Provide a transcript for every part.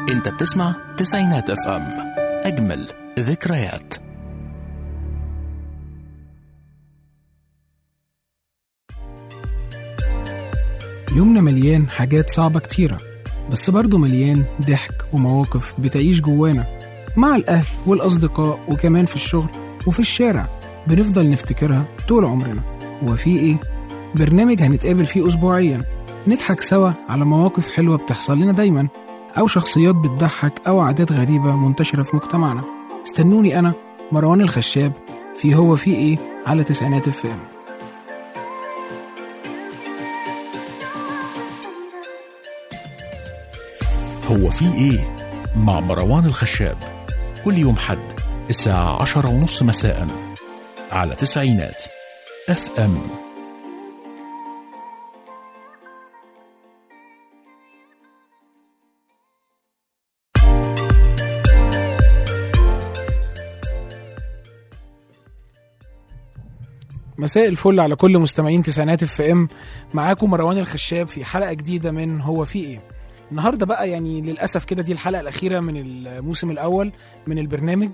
انت بتسمع تسعينات اف ام اجمل ذكريات يومنا مليان حاجات صعبة كتيرة بس برضه مليان ضحك ومواقف بتعيش جوانا مع الأهل والأصدقاء وكمان في الشغل وفي الشارع بنفضل نفتكرها طول عمرنا وفي إيه؟ برنامج هنتقابل فيه أسبوعيا نضحك سوا على مواقف حلوة بتحصل لنا دايما أو شخصيات بتضحك أو عادات غريبة منتشرة في مجتمعنا استنوني أنا مروان الخشاب في هو في إيه على تسعينات الفام هو في ايه مع مروان الخشاب كل يوم حد الساعة عشرة ونص مساء على تسعينات اف ام مساء الفل على كل مستمعين تسعينات اف ام معاكم مروان الخشاب في حلقه جديده من هو في ايه النهارده بقى يعني للاسف كده دي الحلقه الاخيره من الموسم الاول من البرنامج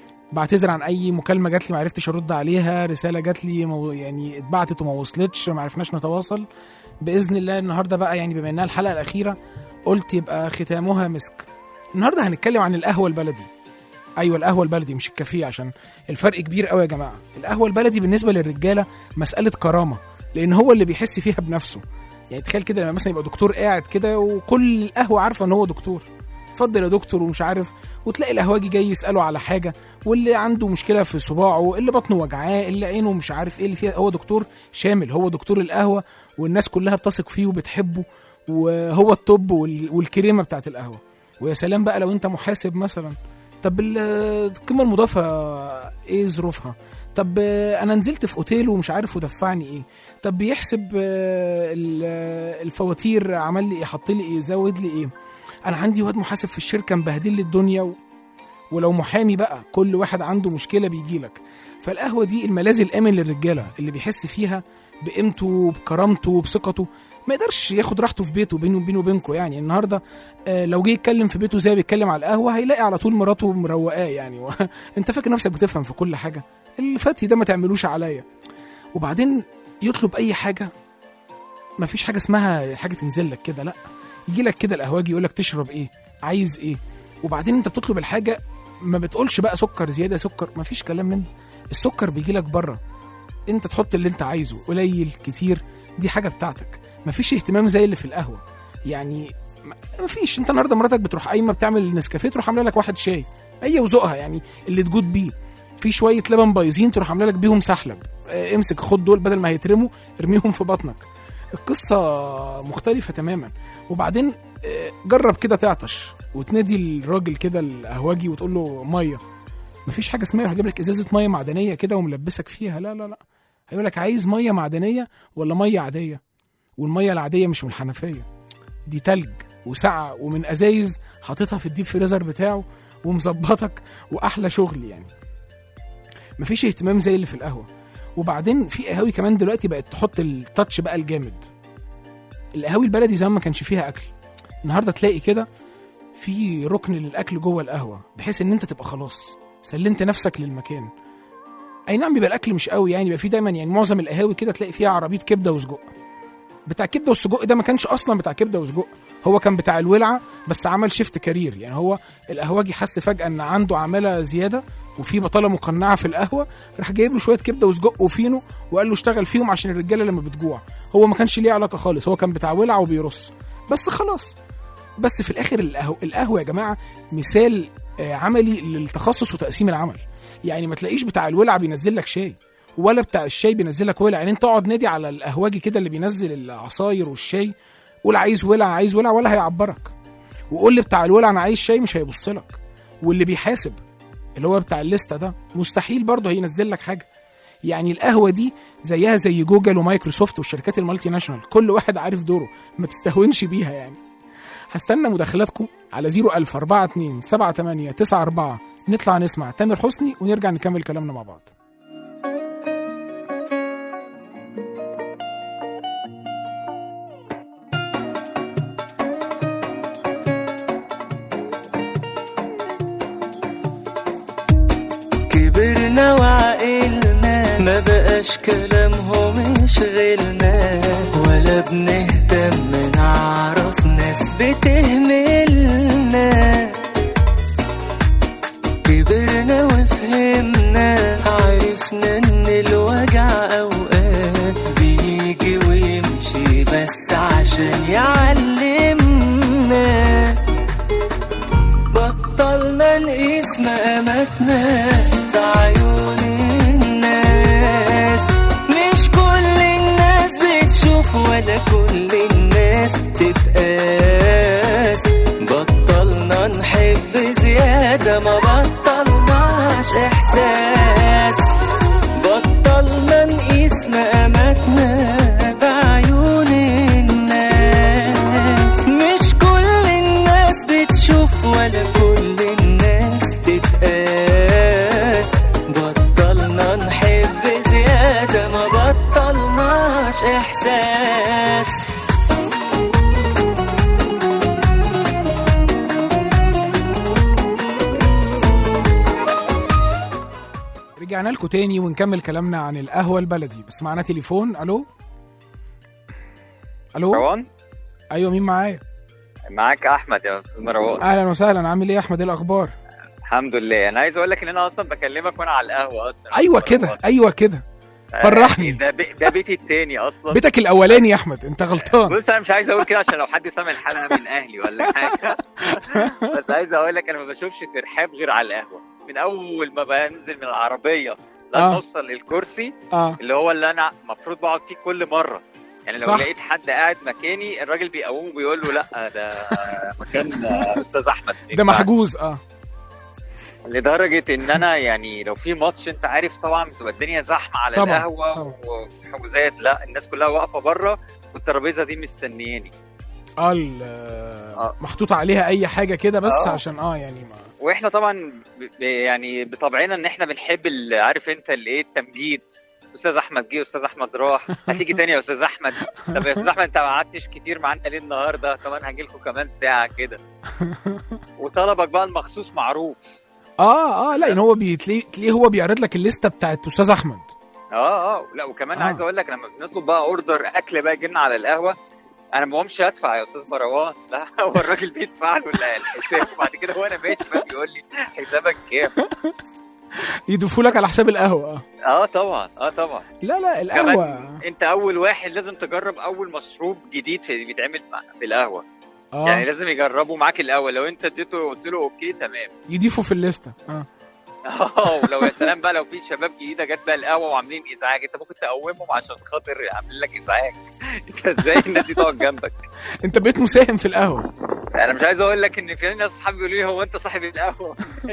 بعتذر عن اي مكالمه جات لي ما عرفتش ارد عليها رساله جات لي مو يعني اتبعتت وما وصلتش ما عرفناش نتواصل باذن الله النهارده بقى يعني بما انها الحلقه الاخيره قلت يبقى ختامها مسك النهارده هنتكلم عن القهوه البلدي ايوه القهوه البلدي مش الكافيه عشان الفرق كبير قوي يا جماعه القهوه البلدي بالنسبه للرجاله مساله كرامه لان هو اللي بيحس فيها بنفسه يعني تخيل كده لما مثلا يبقى دكتور قاعد كده وكل القهوه عارفه ان هو دكتور اتفضل يا دكتور ومش عارف وتلاقي القهواجي جاي يساله على حاجه واللي عنده مشكله في صباعه اللي بطنه وجعاه اللي عينه مش عارف ايه اللي فيها هو دكتور شامل هو دكتور القهوه والناس كلها بتثق فيه وبتحبه وهو الطب وال- والكريمه بتاعت القهوه ويا سلام بقى لو انت محاسب مثلا طب ال- القيمه المضافه ايه ظروفها طب آه، انا نزلت في اوتيل ومش عارف ودفعني ايه طب بيحسب آه، ال- آه، الفواتير عمل لي ايه حط لي ايه زود لي ايه انا عندي واد محاسب في الشركه مبهدل لي الدنيا و... ولو محامي بقى كل واحد عنده مشكله بيجي لك فالقهوه دي الملاذ الامن للرجاله اللي بيحس فيها بقيمته بكرامته بثقته ما يقدرش ياخد راحته في بيته بينه وبينه وبينكم يعني النهارده آه، لو جه يتكلم في بيته زي ما بيتكلم على القهوه هيلاقي على طول مراته مروقاه يعني و... انت فاكر نفسك بتفهم في كل حاجه الفتي ده ما تعملوش عليا وبعدين يطلب اي حاجه ما فيش حاجه اسمها حاجه تنزل لك كده لا يجي لك كده القهواجي يقول لك تشرب ايه عايز ايه وبعدين انت بتطلب الحاجه ما بتقولش بقى سكر زياده سكر ما فيش كلام من ده السكر بيجي لك بره انت تحط اللي انت عايزه قليل كتير دي حاجه بتاعتك ما فيش اهتمام زي اللي في القهوه يعني ما فيش انت النهارده مراتك بتروح قايمه بتعمل نسكافيه تروح عامله لك واحد شاي هي وذوقها يعني اللي تجود بيه في شويه لبن بايظين تروح عامله لك بيهم سحلب اه، امسك خد دول بدل ما هيترموا ارميهم في بطنك القصه مختلفه تماما وبعدين اه، جرب كده تعطش وتنادي الراجل كده القهوجي وتقول له ميه مفيش حاجه اسمها يروح يجيب لك ازازه ميه معدنيه كده وملبسك فيها لا لا لا هيقول لك عايز ميه معدنيه ولا ميه عاديه والميه العاديه مش من الحنفيه دي تلج وسقعه ومن ازايز حاططها في الديب فريزر بتاعه ومظبطك واحلى شغل يعني مفيش اهتمام زي اللي في القهوه وبعدين في قهاوي كمان دلوقتي بقت تحط التاتش بقى الجامد القهاوي البلدي زمان ما كانش فيها اكل النهارده تلاقي كده في ركن للاكل جوه القهوه بحيث ان انت تبقى خلاص سلمت نفسك للمكان اي نعم بيبقى الاكل مش قوي يعني بيبقى في دايما يعني معظم القهاوي كده تلاقي فيها عربيه كبده وسجق بتاع الكبده والسجق ده ما كانش اصلا بتاع كبده وسجق هو كان بتاع الولعه بس عمل شيفت كارير يعني هو القهوجي حس فجاه ان عنده عماله زياده وفي بطاله مقنعه في القهوه راح جايب له شويه كبده وسجق وفينو وقال له اشتغل فيهم عشان الرجاله لما بتجوع هو ما كانش ليه علاقه خالص هو كان بتاع ولعه وبيرص بس خلاص بس في الاخر القهوه, القهوة يا جماعه مثال آه، عملي للتخصص وتقسيم العمل يعني ما تلاقيش بتاع الولع بينزل لك شاي ولا بتاع الشاي بينزل لك ولع يعني انت اقعد نادي على القهواجي كده اللي بينزل العصاير والشاي قول عايز ولع عايز ولع ولا هيعبرك وقول لي بتاع الولع انا عايز شاي مش هيبص لك واللي بيحاسب اللي هو بتاع الليسته ده مستحيل برضه هينزل لك حاجه يعني القهوه دي زيها زي جوجل ومايكروسوفت والشركات المالتي ناشونال كل واحد عارف دوره ما تستهونش بيها يعني هستنى مداخلاتكم على 01000 42 78 94 نطلع نسمع تامر حسني ونرجع نكمل كلامنا مع بعض بلاش كلامهم يشغلنا ولا بنهتم نعرف ناس بتهملنا كبرنا وفهمنا عرفنا ان الوجع اوقات بيجي ويمشي بس عشان يعلمنا بطلنا نقيس مقاماتنا بعيون الناس مش كل الناس بتشوف ولا كل الناس تتقاس بطلنا نحب زيادة ما بطلناش إحساس بطلنا نقيس مقاماتنا بعيون الناس مش كل الناس بتشوف ولا كل الناس تتقاس بطلنا نحب زيادة ما بطلناش إحساس رجعنا لكم تاني ونكمل كلامنا عن القهوه البلدي بس معانا تليفون الو الو مروان ايوه مين معايا معاك احمد يا استاذ مروان اهلا وسهلا عامل ايه يا احمد ايه الاخبار الحمد لله انا عايز اقول لك ان انا اصلا بكلمك وانا على القهوه اصلا ايوه كده ايوه كده فرحني. ده بي... ده بيتي التاني اصلا بيتك الاولاني يا احمد انت غلطان بص انا مش عايز اقول كده عشان لو حد سامع الحلقه من اهلي ولا حاجه بس عايز اقول لك انا ما بشوفش ترحاب غير على القهوه من اول ما بنزل من العربيه لما آه. اوصل للكرسي اه اللي هو اللي انا المفروض بقعد فيه كل مره يعني لو صح. لقيت حد قاعد مكاني الراجل بيقومه بيقول له لا ده مكان استاذ احمد ده محجوز اه لدرجه ان انا يعني لو في ماتش انت عارف طبعا بتبقى الدنيا زحمه على طبعاً، القهوه طبعاً. وحجوزات لا الناس كلها واقفه بره والترابيزه دي مستنياني اه ال- آه. محطوط عليها اي حاجه كده بس آه. عشان اه يعني ما واحنا طبعا ب- ب- يعني بطبعنا ان احنا بنحب ال- عارف انت الايه التمجيد استاذ احمد جه استاذ احمد راح هتيجي تاني يا استاذ احمد طب يا استاذ احمد انت ما قعدتش كتير معانا ليه النهارده كمان هاجي لكم كمان ساعه كده وطلبك بقى المخصوص معروف اه اه لا ان هو بيتلاقيه تلاقيه هو بيعرض لك الليسته بتاعت استاذ احمد اه اه لا وكمان آه. آه. عايز اقول لك لما بنطلب بقى اوردر اكل بقى يجي لنا على القهوه انا ما بقومش ادفع يا استاذ مروان لا هو الراجل بيدفع له ال- الحساب بعد كده وانا ماشي بقى بيقول لي حسابك كام يضيفوا لك على حساب القهوه اه اه طبعا اه طبعا لا لا القهوه كمان انت اول واحد لازم تجرب اول مشروب جديد في بيتعمل مع- في القهوه يعني اه لازم يجربوا معاك الاول لو انت اديته قلت له اوكي تمام يضيفوا في الليسته اه اه ولو يا سلام بقى لو في شباب جديده جت بقى القهوه وعاملين ازعاج انت ممكن تقومهم عشان خاطر عاملين لك ازعاج انت ازاي الناس دي تقعد جنبك انت بقيت مساهم في القهوه انا مش عايز اقول لك ان في ناس صحابي بيقولوا لي هو انت صاحب القهوه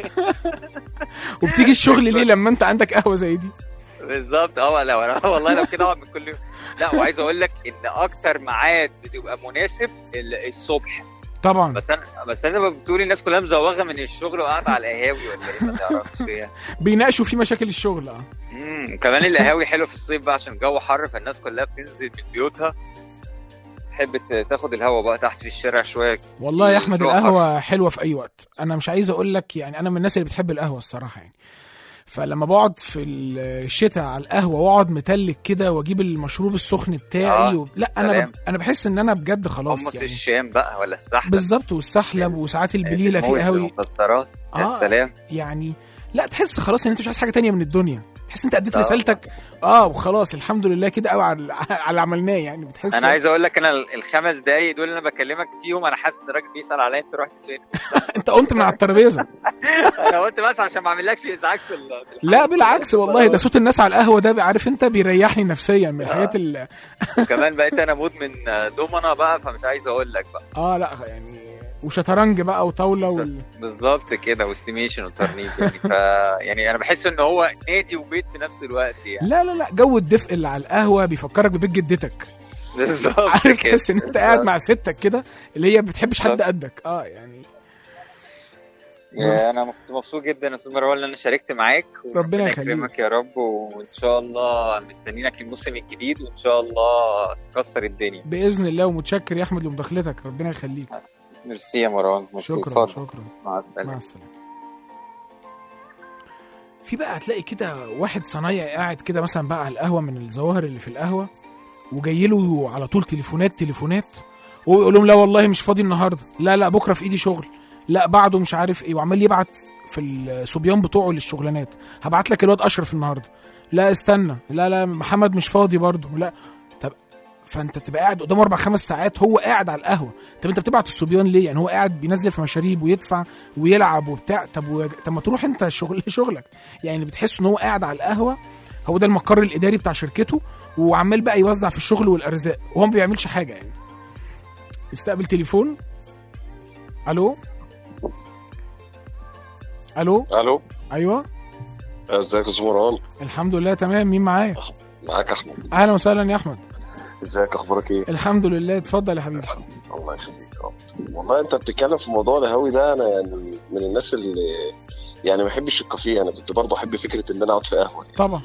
وبتيجي الشغل ليه لما انت عندك قهوه زي دي بالظبط اه لا انا والله لو كده اقعد من كل يوم لا وعايز اقول لك ان اكتر ميعاد بتبقى مناسب ال- الصبح طبعا بس انا بس انا بتقولي الناس كلها مزوغه من الشغل وقاعده على القهاوي ولا ايه ما تعرفش يعني بيناقشوا في مشاكل الشغل اه امم كمان القهاوي حلو في الصيف بقى عشان الجو حر فالناس كلها بتنزل من بيوتها تحب ت- تاخد الهوا بقى تحت في الشارع شويه والله يا احمد بصراحة. القهوه حلوه في اي وقت انا مش عايز اقول لك يعني انا من الناس اللي بتحب القهوه الصراحه يعني فلما بقعد في الشتاء على القهوه واقعد متلج كده واجيب المشروب السخن بتاعي آه، و... لا انا سلام. ب... انا بحس ان انا بجد خلاص حمص يعني الشام بقى ولا السحلب بالظبط والسحلب وساعات البليله في الموز قهوي والمكسرات يا آه. سلام يعني لا تحس خلاص ان انت مش عايز حاجه تانية من الدنيا تحس انت اديت آه. رسالتك اه وخلاص الحمد لله كده قوي على على اللي عملناه يعني بتحس انا عايز اقول لك انا الخمس دقايق دول اللي انا بكلمك فيهم انا حاسس ان الراجل بيسال عليا انت رحت فين انت قمت من على الترابيزه انا قلت بس عشان ما اعملكش ازعاج في ال- في الحلقة. لا بالعكس والله ده صوت الناس على القهوه ده عارف انت بيريحني نفسيا من الحاجات اللي وكمان بقيت انا مودمن دومنا بقى فمش عايز اقول لك بقى اه لا يعني وشطرنج بقى وطاوله وال... بالظبط كده واستيميشن وترنيب يعني ف يعني انا بحس ان هو نادي وبيت في نفس الوقت يعني لا لا لا جو الدفء اللي على القهوه بيفكرك ببيت جدتك بالظبط عارف كده. تحس ان انت قاعد مع ستك كده اللي هي بتحبش حد بالظبط. قدك اه يعني يا انا كنت مبسوط جدا يا استاذ مروان ان انا شاركت معاك ربنا يخليك. يكرمك يا رب وان شاء الله مستنيينك الموسم الجديد وان شاء الله تكسر الدنيا باذن الله ومتشكر يا احمد لمداخلتك ربنا يخليك ميرسي يا مروان ميرسي شكرا اتفضل. شكرا مع السلامه مع السلامه في بقى هتلاقي كده واحد صنايعي قاعد كده مثلا بقى على القهوه من الظواهر اللي في القهوه وجاي له على طول تليفونات تليفونات وهو يقول لهم لا والله مش فاضي النهارده لا لا بكره في ايدي شغل لا بعده مش عارف ايه وعمال يبعت في الصبيان بتوعه للشغلانات هبعت لك الواد اشرف النهارده لا استنى لا لا محمد مش فاضي برضه لا طب فانت تبقى قاعد قدامه اربع خمس ساعات هو قاعد على القهوه طب انت بتبعت الصبيان ليه يعني هو قاعد بينزل في مشاريب ويدفع ويلعب وبتاع طب و... طب ما تروح انت شغل شغلك يعني بتحس ان هو قاعد على القهوه هو ده المقر الاداري بتاع شركته وعمال بقى يوزع في الشغل والارزاق وهو ما بيعملش حاجه يعني استقبل تليفون الو الو الو ايوه ازيك يا استاذ مروان الحمد لله تمام مين معايا معاك احمد اهلا وسهلا يا احمد ازيك اخبارك ايه الحمد لله اتفضل يا حبيبي الله يخليك يا رب والله انت بتتكلم في موضوع الهوي ده انا يعني من الناس اللي يعني ما بحبش الكافيه انا كنت برضه احب فكره ان انا اقعد في قهوه طبعا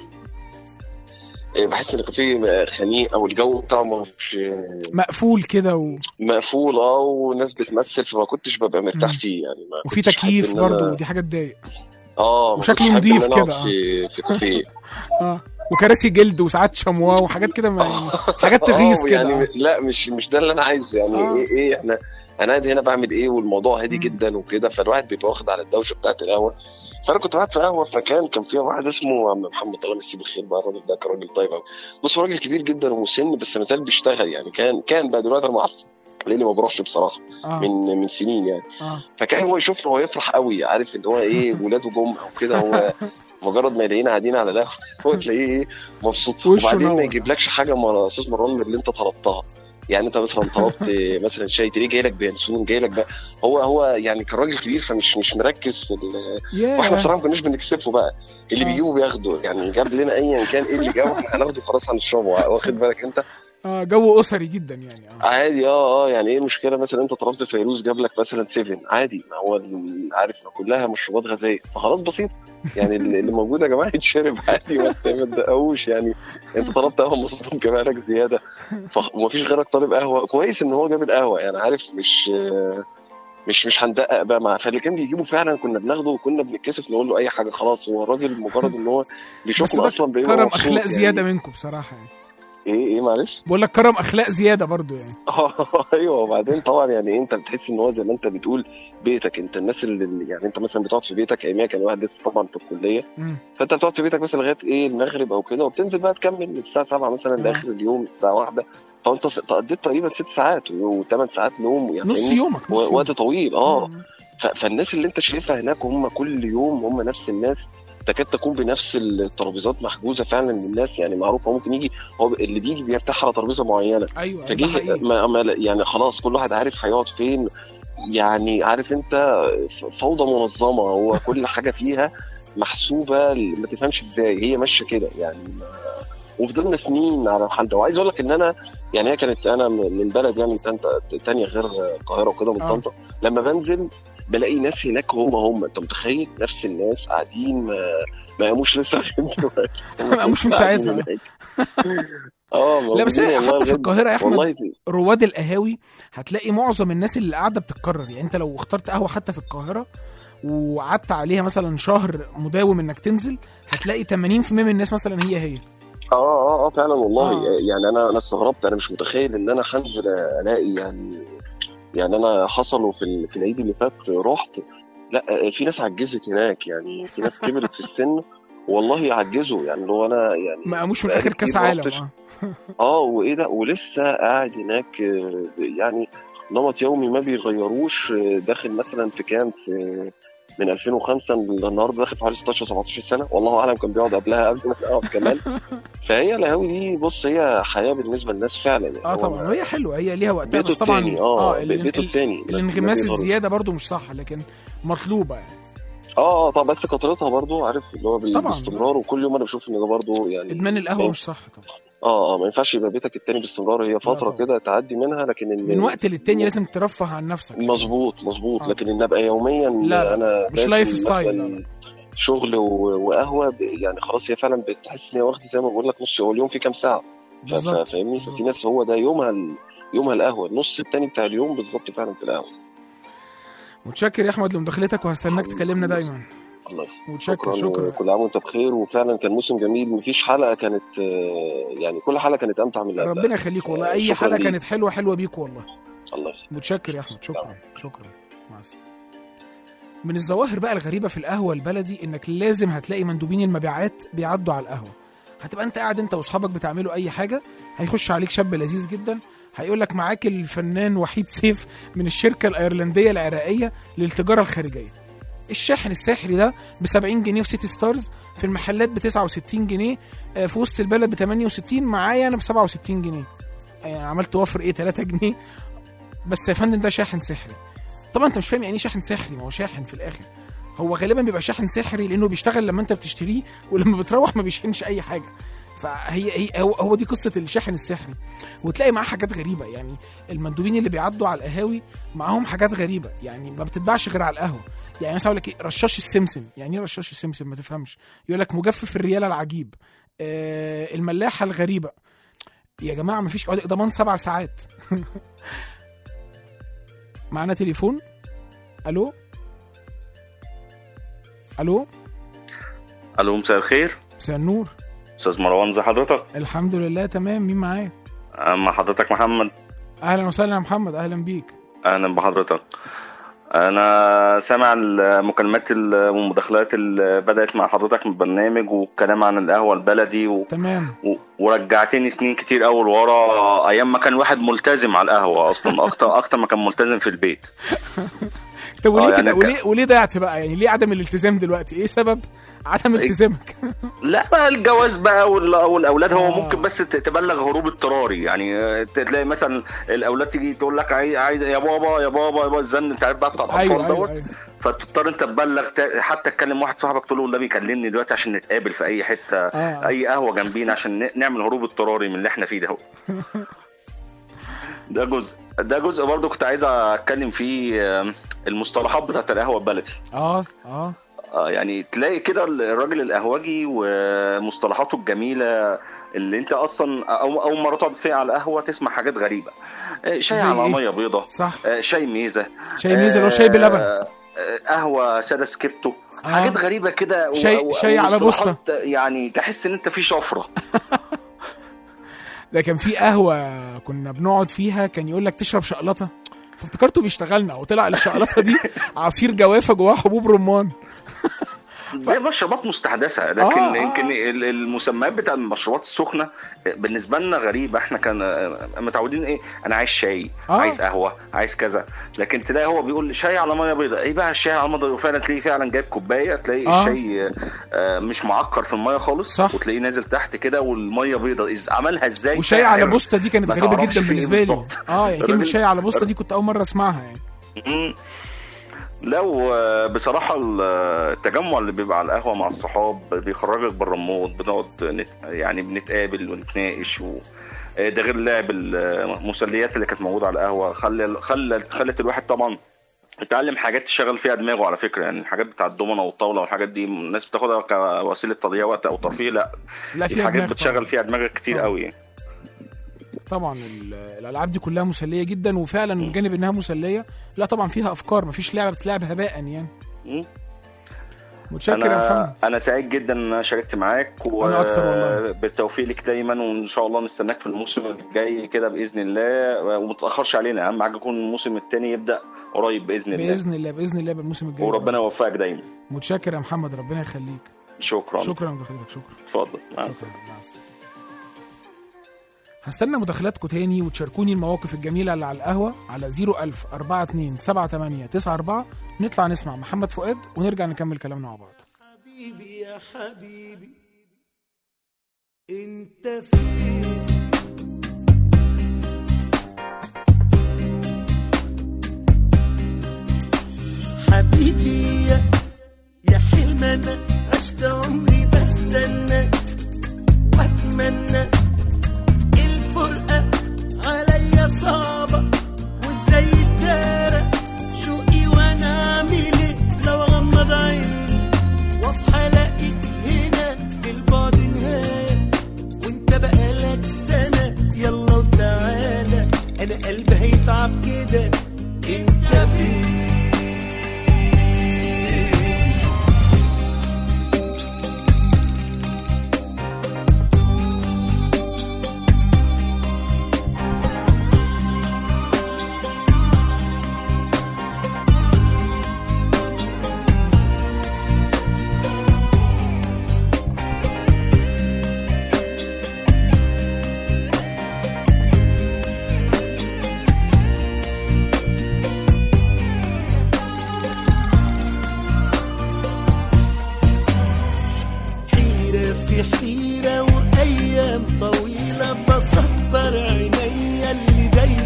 إيه، بحس ان الكافيه خنيق او الجو بتاعه مش مقفول كده و... مقفول اه وناس بتمثل فما كنتش ببقى مرتاح مم. فيه يعني ما وفي كنتش أحب تكييف إن أنا- برضه ودي حاجه تضايق اه ما وشكله كنتش أحب إن نضيف أنا أقعد كده، آه. في في كافيه اه وكراسي جلد وساعات شمواه وحاجات كده ما يعني حاجات تغيظ آه، كده يعني آه. لا مش مش ده اللي انا عايزه يعني آه. ايه ايه احنا انا قاعد هنا بعمل ايه والموضوع هادي مم. جدا وكده فالواحد بيبقى واخد على الدوشه بتاعت القهوه فانا كنت قاعد في قهوه في مكان كان فيها واحد اسمه عم محمد الله يمسيه بالخير بقى الراجل ده كان راجل طيب قوي بص هو راجل كبير جدا ومسن بس ما زال بيشتغل يعني كان كان بقى دلوقتي انا ما اعرفش لاني ما بروحش بصراحه اه من من سنين يعني اه فكان هو يشوفنا هو يفرح قوي عارف اللي هو ايه ولاده جم او كده هو مجرد ما يلاقينا قاعدين على القهوه هو تلاقيه ايه مبسوط وشه وبعدين ما نور. يجيبلكش حاجه مر- استاذ مروان من اللي انت طلبتها يعني انت مثلا طلبت مثلا شاي تلاقيه جاي لك بينسون جاي لك بقى هو هو يعني كان راجل كبير فمش مش مركز في ال... واحنا ياه بصراحه ما كناش بنكسفه بقى اللي آه. بيجيبه بياخده يعني جاب لنا ايا كان ايه اللي جابه احنا هناخده خلاص هنشربه واخد بالك انت اه جو اسري جدا يعني اه عادي اه اه يعني ايه المشكله مثلا انت طلبت فيروز جاب لك مثلا 7 عادي ما هو ال- عارف ما كلها مشروبات غازيه فخلاص بسيط يعني اللي اللي موجود يا جماعه يتشرب عادي ما ت- ما تدققوش يعني انت طلبت قهوه مظبوط جاب لك زياده فخ- ومفيش غيرك طالب قهوه كويس ان هو جاب القهوه يعني عارف مش آه، مش مش هندقق بقى مع فاللي كان بيجيبه فعلا كنا بناخده وكنا بنتكسف نقول له اي حاجه خلاص هو الراجل مجرد ان هو بس بيشوفنا ده اصلا بيبقى كرم مبسوط اخلاق يعني. زياده منكم بصراحه يعني ايه ايه معلش بقول لك كرم اخلاق زياده برضو يعني اه ايوه وبعدين طبعا يعني انت بتحس ان هو زي ما انت بتقول بيتك انت الناس اللي يعني انت مثلا بتقعد في بيتك اياميها كان الواحد لسه طبعا في الكليه مم. فانت بتقعد في بيتك مثلا لغايه ايه المغرب او كده وبتنزل بقى تكمل من الساعه 7 مثلا آه. لاخر اليوم الساعه 1 فانت قضيت تقريبا ست ساعات وثمان ساعات نوم يعني نص فاهمني؟ يومك نص و- يومك. وقت طويل اه مم. ف- فالناس اللي انت شايفها هناك هم كل يوم هم نفس الناس تكاد تكون بنفس الترابيزات محجوزه فعلا للناس يعني معروف هو ممكن يجي هو اللي بيجي بيرتاح على ترابيزه معينه ايوه ده فجه حقيقي ما ما يعني خلاص كل واحد عارف هيقعد فين يعني عارف انت ف- فوضى منظمه هو كل حاجه فيها محسوبه ما تفهمش ازاي هي ماشيه كده يعني ما- وفضلنا سنين على الحال ده وعايز اقول لك ان انا يعني هي كانت انا من من بلد يعني تانية- تانية غير القاهره وكده من آه. طنطا لما بنزل بلاقي ناس هناك هم هم انت متخيل نفس الناس قاعدين ما ما قاموش لسه لغاية دلوقتي ما قاموش من قاعدين ساعتها. هناك. اه لا بس هي موجودين والله حتى في لغاية- القاهره يا احمد والله دي- رواد القهاوي هتلاقي معظم الناس اللي قاعده بتتكرر يعني انت لو اخترت قهوه حتى في القاهره وقعدت عليها مثلا شهر مداوم انك تنزل هتلاقي 80% من الناس مثلا هي هي اه اه اه فعلا والله آه. يعني انا انا استغربت انا مش متخيل ان انا هنزل الاقي يعني يعني انا حصلوا في ال- في العيد اللي فات رحت لا في ناس عجزت هناك يعني في ناس كبرت في السن والله عجزوا يعني اللي هو انا يعني ما قاموش من بقالي اخر كاس كتير عالم رحتش. اه اه وايه ده ولسه قاعد هناك آه، يعني نمط يومي ما بيغيروش آه، داخل مثلا في كام في من 2005 النهارده داخل في حوالي 16 17 سنه والله اعلم كان بيقعد قبلها قبل ما اقعد كمان فهي القهاوي دي بص هي حياه بالنسبه للناس فعلا يعني اه هو طبعا وهي حلوه هي ليها وقتها بيته بس طبعا التاني اه ال- بيته ال- التاني ما- ما الانغماس بيظهرش. الزياده برضو مش صح لكن مطلوبه يعني اه اه طب بس كترتها برضو عارف اللي هو بال- طبعاً. باستمرار وكل يوم انا بشوف ان ده برضو يعني ادمان القهوه إيه؟ مش صح طبعا اه اه ما ينفعش يبقى بيتك التاني باستمرار هي فتره طبعاً. كده تعدي منها لكن إن- من وقت للتاني لازم ترفه عن نفسك مظبوط مظبوط آه. لكن ان ابقى يوميا لا، لا، انا مش باسم لايف ستايل، مثلاً لا، لا. شغل و- وقهوه ب- يعني خلاص هي فعلا بتحس ان هي واخده زي ما بقول لك نص هو اليوم فيه كام ساعه ف- ف- بالظبط فاهمني بالظبط. ففي ناس هو ده يومها ال- يومها القهوه النص التاني بتاع اليوم بالظبط فعلا في القهوه متشكر يا احمد لمداخلتك وهستناك تكلمنا دايما الله يسلمك متشكر شكرا وكل عام وانت بخير وفعلا كان موسم جميل مفيش حلقه كانت آه، يعني كل حلقه كانت امتع من اللي قبلها. ربنا يخليك والله اي شكراً حلقه ليك. كانت حلوه حلوه بيك والله الله يسلمك متشكر يا احمد شكرا شكرا مع السلامه من الظواهر بقى الغريبه في القهوه البلدي انك لازم هتلاقي مندوبين المبيعات بيعدوا على القهوه هتبقى انت قاعد انت واصحابك بتعملوا اي حاجه هيخش عليك شاب لذيذ جدا هيقول لك معاك الفنان وحيد سيف من الشركه الايرلنديه العراقيه للتجاره الخارجيه الشاحن السحري ده ب 70 جنيه في سيتي ستارز في المحلات ب 69 جنيه آه، في وسط البلد ب 68 معايا انا ب 67 جنيه يعني عملت وفر ايه 3 جنيه بس يا فندم ده شاحن سحري طبعا انت مش فاهم يعني ايه شاحن سحري ما هو شاحن في الاخر هو غالبا بيبقى شاحن سحري لانه بيشتغل لما انت بتشتريه ولما بتروح ما بيشحنش اي حاجه فهي هي هو, هو دي قصه الشاحن السحري وتلاقي معاه حاجات غريبه يعني المندوبين اللي بيعدوا على القهاوي معاهم حاجات غريبه يعني ما بتتباعش غير على القهوه يعني مثلا اقول لك ايه رشاش السمسم يعني ايه رشاش السمسم ما تفهمش يقول لك مجفف الرياله العجيب آه الملاحه الغريبه يا جماعه ما فيش ضمان سبع ساعات معانا تليفون الو الو الو مساء الخير مساء النور استاذ مروان زي حضرتك الحمد لله تمام مين معايا اما حضرتك محمد اهلا وسهلا يا محمد اهلا بيك اهلا بحضرتك انا سامع المكالمات والمداخلات اللي بدات مع حضرتك من البرنامج والكلام عن القهوه البلدي و... تمام و... ورجعتني سنين كتير اول ورا ايام ما كان واحد ملتزم على القهوه اصلا اكتر اكتر ما كان ملتزم في البيت طب وليه آه، كده يعني وليه وليه ضيعت بقى يعني ليه عدم الالتزام دلوقتي ايه سبب عدم التزامك لا بقى الجواز بقى وال- والاولاد هو آه. ممكن بس ت- تبلغ هروب اضطراري يعني آه، تلاقي مثلا الاولاد تيجي تقول لك عايز عايز يا بابا يا بابا يا بابا الزن انت عارف بقى بتاع الاطفال ايوه ايوه, دوت أيوة. فتضطر انت تبلغ تا- حتى تكلم واحد صاحبك تقول له والنبي كلمني دلوقتي عشان نتقابل في اي حته آه. اي قهوه جنبينا عشان ن- نعمل هروب اضطراري من اللي احنا فيه ده هو. ده جزء ده جزء برضه كنت عايز اتكلم فيه آه، المصطلحات بتاعت القهوه البلدي اه اه اه يعني تلاقي كده الراجل القهوجي ومصطلحاته الجميله اللي انت اصلا أو اول مره تقعد فيها على القهوه تسمع حاجات غريبه آه، شاي زي على إيه؟ ميه بيضه صح آه، شاي ميزه شاي ميزه اللي هو شاي بلبن آه، آه، قهوه ساده سكيبتو آه. حاجات غريبه كده و- شاي- و- شاي على ومصطلحات يعني تحس ان انت في شفره ده كان في قهوه كنا بنقعد فيها كان يقول لك تشرب شقلطه فافتكرته بيشتغلنا وطلع الشقلطه دي عصير جوافه جواه حبوب رمان دي مشروبات مستحدثه لكن آه، آه. يمكن ال- المسميات بتاع المشروبات السخنه بالنسبه لنا غريبه احنا كان متعودين ايه انا عايز شاي آه. عايز قهوه عايز كذا لكن تلاقي هو بيقول شاي على ميه بيضاء ايه بقى الشاي على ميه بيضاء وفعلا تلاقيه فعلا جايب كوبايه تلاقي آه. الشاي آه، مش معكر في الميه خالص صح. وتلاقيه نازل تحت كده والميه بيضاء إز- عملها ازاي وشاي على ساحر. بوسطه دي كانت ما غريبه تعرفش جدا في إيه بالنسبه لي بالظبط. اه يعني كلمه الراجل- شاي على بوسطه دي كنت اول مره اسمعها يعني مم. لو آه، بصراحة ال- التجمع اللي بيبقى على القهوة مع الصحاب بيخرجك بره المود بنقعد نت يعني بنتقابل ونتناقش و آه، ده غير لعب المسليات اللي كانت موجودة على القهوة خلى خلى خلت الواحد طبعا يتعلم حاجات تشغل فيها دماغه على فكرة يعني الحاجات بتاع الدومنة والطاولة والحاجات دي الناس بتاخدها كوسيلة تضييع وقت أو ترفيه لا لا دي فيها حاجات دماغ بتشغل طبعاً. فيها دماغك كتير طبعاً. قوي يعني. طبعا ال- الالعاب دي كلها مسليه جدا وفعلا من جانب انها مسليه لا طبعا فيها افكار مفيش لعبه بتتلعب هباء يعني مم. متشكر يا انا محمد انا سعيد جدا ان انا شاركت معاك أنا أكتر والله. بالتوفيق لك دايما وان شاء الله نستناك في الموسم الجاي كده باذن الله وما تاخرش علينا اهم حاجه يكون الموسم الثاني يبدا قريب باذن الله باذن الله باذن الله بالموسم الجاي وربنا يوفقك دايما متشكر يا محمد ربنا يخليك شكرا شكرا لمداخلتك شكرا اتفضل مع شكرا السلامه مع السلامة. هستنى مداخلاتكم تاني وتشاركوني المواقف الجميلة اللي على القهوة على 01000 42 78 94 نطلع نسمع محمد فؤاد ونرجع نكمل كلامنا مع بعض حبيبي يا حبيبي انت فين حبيبي يا يا حلم انا عشت عمري بستنى واتمنى الفرقه عليا صعبه وازاي الدارة شوقي وانا اعمل ايه لو اغمض عيني واصحى الاقيك هنا في البعد نهاية وانت بقالك سنة يلا وتعالى انا قلبي هيتعب كده انت فين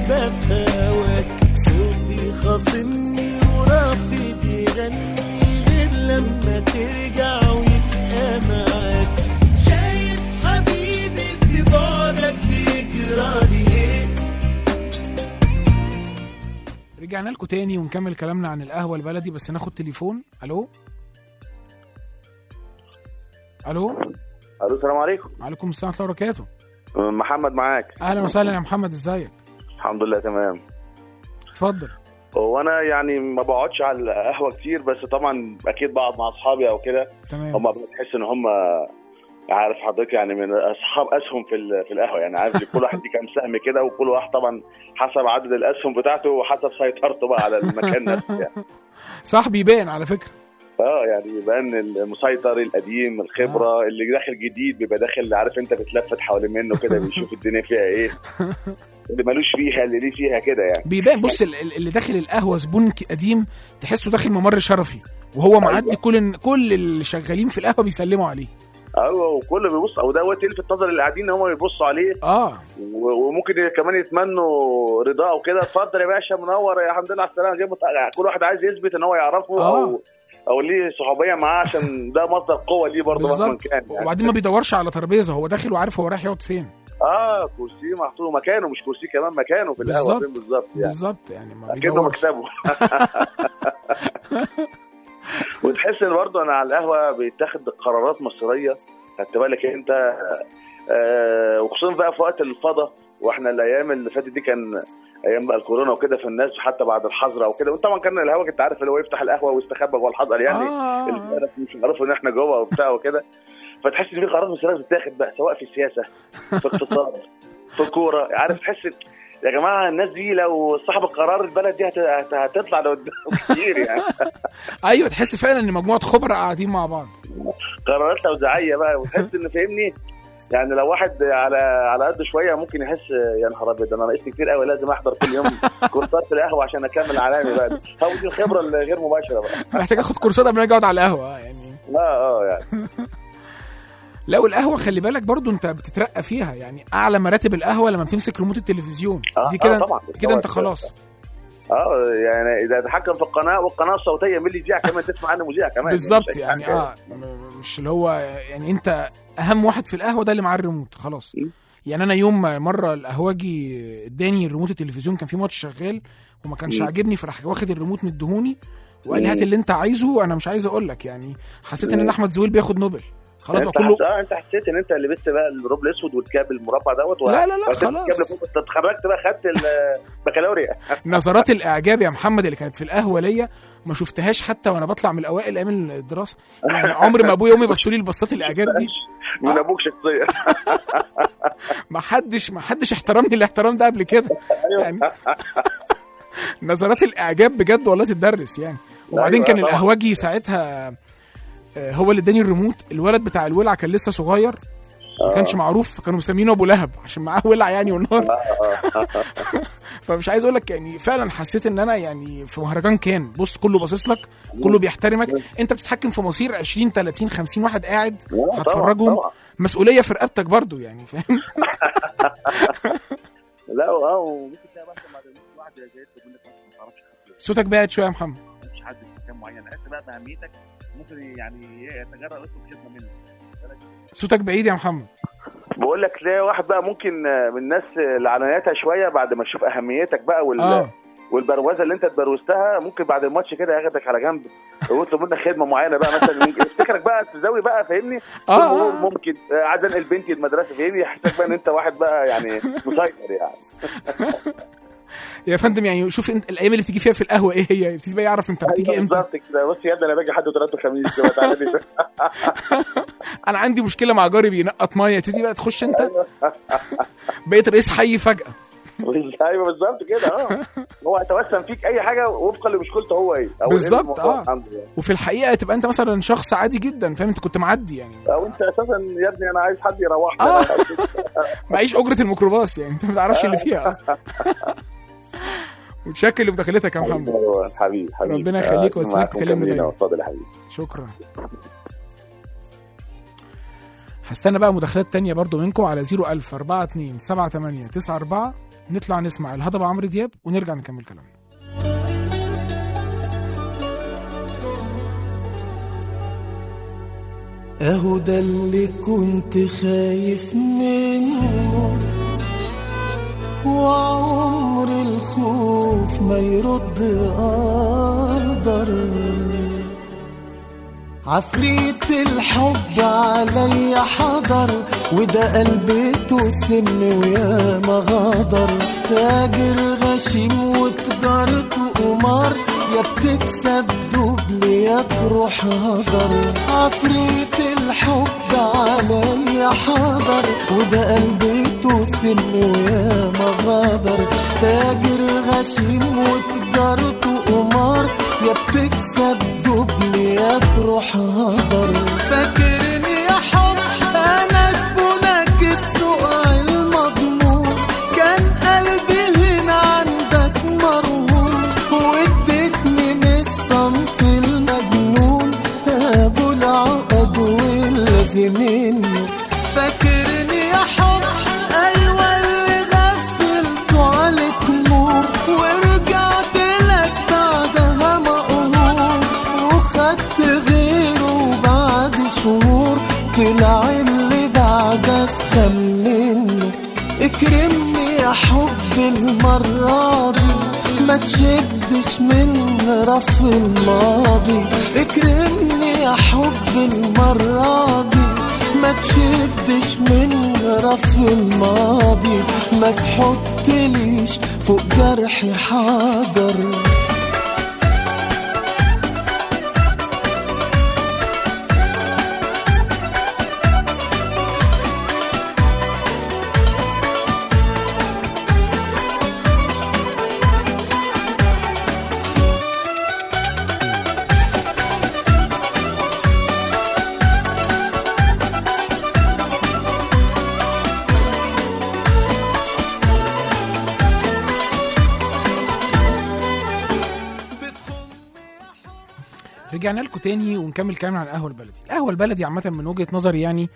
دايبة في هواك صوتي خاصمني ورافض يغني غير لما ترجع ويبقى معاك شايف حبيبي في بعدك بيجرالي ايه رجعنا لكم تاني ونكمل كلامنا عن القهوه البلدي بس ناخد تليفون الو الو الو السلام عليكم عليكم السلام ورحمه الله وبركاته محمد معاك اهلا وسهلا يا محمد ازيك الحمد لله تمام اتفضل هو انا يعني ما بقعدش على القهوه كتير بس طبعا اكيد بقعد مع اصحابي او كده تمام هم بتحس ان هم عارف حضرتك يعني من اصحاب اسهم في ال- في القهوه يعني عارف كل واحد ليه كام سهم كده وكل واحد طبعا حسب عدد الاسهم بتاعته وحسب سيطرته بقى على المكان نفسه يعني صح بيبان على فكره اه يعني يبان المسيطر القديم الخبره اللي داخل جديد بيبقى داخل عارف انت بتلفت حوالين منه كده بيشوف الدنيا فيها ايه اللي ملوش فيها اللي ليه فيها كده يعني بيبان بص ال- ال- اللي داخل القهوه زبون ك- قديم تحسه داخل ممر شرفي وهو معدي كل كل اللي شغالين في القهوه بيسلموا عليه ايوه وكله بيبص او دوت يلفت نظر اللي قاعدين ان هم يبصوا عليه اه و- وممكن كمان يتمنوا رضاه وكده اتفضل يا باشا منور يا الحمد لله على السلامه جاي مت- كل واحد عايز يثبت ان هو يعرفه آه. او او ليه صحوبيه معاه عشان ده مصدر قوه ليه برضه مهما بالظبط كان يعني. وبعدين ما بيدورش على ترابيزه هو داخل وعارف هو رايح يقعد فين اه كرسي محطوط مكانه مش كرسي كمان مكانه في القهوه بالظبط. فين بالظبط يعني بالظبط يعني ما اكنه بيدورش مكتبه وتحس ان برضه انا على القهوه بيتاخد قرارات مصيريه خدت بالك انت آه وخصوصا بقى في وقت الفضا واحنا الايام اللي فاتت دي كان ايام بقى الكورونا وكده في الناس حتى بعد الحظر او كده وطبعا كان الهوا انت عارف اللي هو يفتح القهوه ويستخبى جوه الحظر يعني آه. الناس مش عارفوا ان احنا جوه وبتاع وكده فتحس ان في قرارات مصيريه بتتاخد بقى سواء في السياسه في اقتصاد في الكوره عارف تحس يا جماعه الناس دي لو صاحب القرار البلد دي هت- هت- هتطلع لقدام كتير يعني ايوه تحس فعلا ان مجموعه خبراء قاعدين مع بعض قرارات توزيعيه بقى وتحس ان فاهمني يعني لو واحد على على قد شويه ممكن يحس يا نهار ابيض انا ناقصني كتير قوي لازم احضر كل يوم كورسات في القهوه عشان اكمل علامي بقى هو دي الخبره الغير مباشره بقى محتاج اخد كورسات قبل ما اجي اقعد على القهوه يعني اه اه يعني لو القهوه خلي بالك برضو انت بتترقى فيها يعني اعلى مراتب القهوه لما بتمسك ريموت التلفزيون آه، دي كده آه، طبعاً. كده انت طبعاً. خلاص اه يعني اذا تحكم في القناه والقناه الصوتيه مين اللي يذيع كمان تسمع عنه مذيع كمان بالظبط مش أي يعني حاجة. اه م- مش اللي هو يعني انت اهم واحد في القهوه ده اللي معاه الريموت خلاص م. يعني انا يوم ما مره القهوجي اداني الريموت التلفزيون كان في ماتش شغال وما كانش م. عاجبني فراح واخد الريموت مديهوني وقال لي م. هات اللي انت عايزه انا مش عايز اقول لك يعني حسيت ان م. احمد زويل بياخد نوبل خلاص بقى انت كله حس... اه انت حسيت ان انت لبست بقى الروب الاسود والكاب المربع دوت و- لا، لا، لا، وهتلبس خلاص. الكاب اللي فوق انت اتخرجت بقى خدت البكالوريا نظرات الاعجاب يا محمد اللي كانت في القهوه ليا ما شفتهاش حتى وانا بطلع من الاوائل ايام الدراسه يعني عمر ما ابويا وامي بصوا لي البصات الاعجاب دي من آه. ابوك شخصيا ما حدش ما حدش احترمني الاحترام ده قبل كده يعني نظرات الاعجاب بجد والله تدرس يعني وبعدين أيوة، كان طبعا. القهوجي ساعتها آه، هو اللي اداني الريموت الولد بتاع الولع كان لسه صغير ما كانش معروف فكانوا مسمينه ابو لهب عشان معاه ولع يعني والنار فمش عايز اقول لك يعني فعلا حسيت ان انا يعني في مهرجان كان بص كله باصص لك كله بيحترمك انت بتتحكم في مصير 20 30 50 واحد قاعد طبعاً، هتفرجهم طبعاً. مسؤوليه في رقبتك برضو يعني فاهم لا اه وممكن تلاقي بقى بعد واحد جاي يطلب منك مثلا ما تعرفش حد صوتك بعد شويه يا محمد مش حد في مكان معين حس بقى باهميتك ممكن يعني يتجرأ يطلب خدمه منك صوتك بعيد يا محمد بقول لك تلاقي واحد بقى ممكن آه، من الناس اللي على نياتها شويه بعد ما تشوف اهميتك بقى وال... اه والبروزه اللي انت اتبروزتها ممكن بعد الماتش كده ياخدك على جنب ويطلب منك خدمه معينه بقى مثلا ممكن يفتكرك بقى تزاوي بقى فاهمني آه، ثم هو آه. ممكن آه، عايز انقل بنتي المدرسه فاهمني يحسسك بقى ان انت واحد بقى يعني مسيطر يعني يا فندم يعني شوف انت الايام اللي بتيجي فيها في القهوه ايه هي يبتدي بقى يعرف انت بتيجي أيوة امتى بالظبط كده بص يا ابني انا باجي حد وثلاث وخميس كده تعالى لي انا عندي مشكله مع جاري بينقط ميه تبتدي بقى تخش انت بقيت رئيس حي فجاه ايوه بالظبط كده اه هو هيتوسم فيك اي حاجه وفقا لمشكلته هو ايه او إيه بالظبط، الموضوع آه. عنده يعني. وفي الحقيقه تبقى انت مثلا شخص عادي جدا فاهم انت كنت معدي يعني او انت اساسا يا ابني انا عايز حد يروحني آه. أنا. معيش اجره الميكروباص يعني انت ما تعرفش اللي فيها متشكر لمداخلتك يا محمد أيوة، حبيبي حبيبي ربنا يخليك آه، ويسعدك معاك تكلمنا مكملين دايما. أهو، اتفضل يا حبيبي شكرا هستنى بقى مداخلات تانية برضو منكم على 01000 42 78 94 نطلع نسمع الهضبة عمرو دياب ونرجع نكمل كلامنا اهو ده اللي كنت خايف منه وعمر الخوف ما يرد قدر عفريت الحب عليا حضر وده قلبته سن ويا ما غدر تاجر غشيم وتجارته قمار يا بتكسب دبل يا تروح هدر عفريت الحب عليا حضر وده قلبته سن ويا ما غدر تاجر غشيم وتجارته قمار يا بتكسب دبل يا تروح هدر فاكرني يا حب انا زبونك السوق المضمون كان قلبي هنا عندك مرهون واديتني من الصنف المجنون ابو العقد واللازمين فاكرني يا حب ايوه اللي غفلت عليك نور ورجعت لك بعدها مقهور وخدت غيره بعد شهور طلع اللي بعد اسخن منه اكرمني يا حب المرة دي ما تشدش من رف الماضي اكرمني يا حب المرة دي ما تشدش من رف الماضي ما تحطليش فوق جرحي حجر رجعنا لكم تاني ونكمل كلامنا عن القهوه البلدي القهوه البلدي عامه من وجهه نظري يعني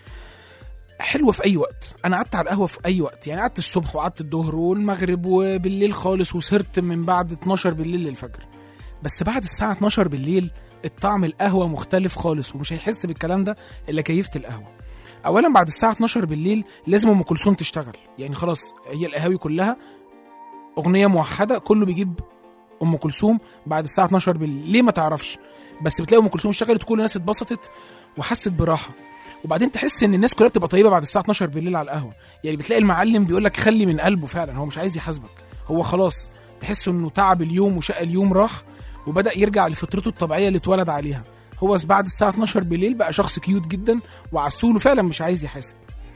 حلوه في اي وقت انا قعدت على القهوه في اي وقت يعني قعدت الصبح وقعدت الظهر والمغرب وبالليل خالص وسهرت من بعد 12 بالليل للفجر بس بعد الساعه 12 بالليل الطعم القهوه مختلف خالص ومش هيحس بالكلام ده الا كيفه القهوه اولا بعد الساعه 12 بالليل لازم ام كلثوم تشتغل يعني خلاص هي القهاوي كلها اغنيه موحده كله بيجيب ام كلثوم بعد الساعه 12 بالليل ليه ما تعرفش بس بتلاقي ام كلثوم اشتغلت كل الناس اتبسطت وحست براحه وبعدين تحس ان الناس كلها بتبقى طيبه بعد الساعه 12 بالليل على القهوه يعني بتلاقي المعلم بيقول لك خلي من قلبه فعلا هو مش عايز يحاسبك هو خلاص تحس انه تعب اليوم وشقى اليوم راح وبدا يرجع لفطرته الطبيعيه اللي اتولد عليها هو بعد الساعه 12 بالليل بقى شخص كيوت جدا وعسول وفعلا مش عايز يحاسب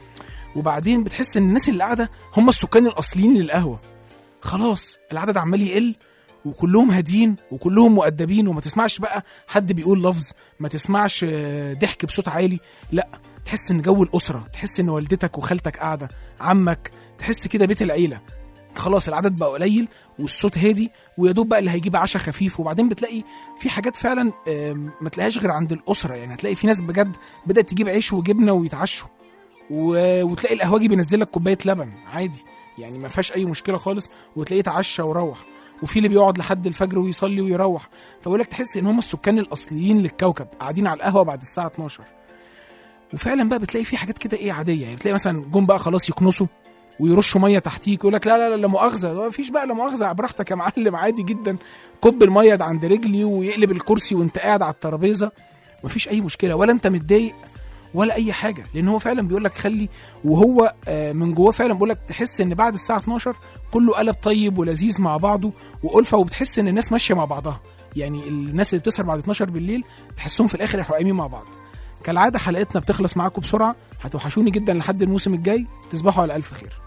وبعدين بتحس ان الناس اللي قاعده هم السكان الاصليين للقهوه خلاص العدد عمال يقل وكلهم هاديين وكلهم مؤدبين وما تسمعش بقى حد بيقول لفظ ما تسمعش آه، ضحك بصوت عالي لا تحس ان جو الاسره تحس ان والدتك وخالتك قاعده عمك تحس كده بيت العيله خلاص العدد بقى قليل والصوت هادي ويا دوب بقى اللي هيجيب عشاء خفيف وبعدين بتلاقي في حاجات فعلا آم، ما تلاقيهاش غير عند الاسره يعني هتلاقي في ناس بجد بدات تجيب عيش وجبنه ويتعشوا و... وتلاقي القهوجي بينزل لك كوبايه لبن عادي يعني ما فيهاش اي مشكله خالص وتلاقيه اتعشى وروح وفي اللي بيقعد لحد الفجر ويصلي ويروح فبقول لك تحس ان هم السكان الاصليين للكوكب قاعدين على القهوه بعد الساعه 12 وفعلا بقى بتلاقي في حاجات كده ايه عاديه يعني بتلاقي مثلا جم بقى خلاص يكنسوا ويرشوا ميه تحتيك يقول لك لا لا لا لا مؤاخذه ما فيش بقى لا مؤاخذه براحتك يا معلم عادي جدا كب الميه ده عند رجلي ويقلب الكرسي وانت قاعد على الترابيزه مفيش اي مشكله ولا انت متضايق ولا اي حاجه لان هو فعلا بيقول لك خلي وهو آه، من جواه فعلا بيقول لك تحس ان بعد الساعه 12 كله قلب طيب ولذيذ مع بعضه والفه وبتحس ان الناس ماشيه مع بعضها يعني الناس اللي بتسهر بعد 12 بالليل تحسهم في الاخر يروحوا قايمين مع بعض كالعاده حلقتنا بتخلص معاكم بسرعه هتوحشوني جدا لحد الموسم الجاي تصبحوا على الف خير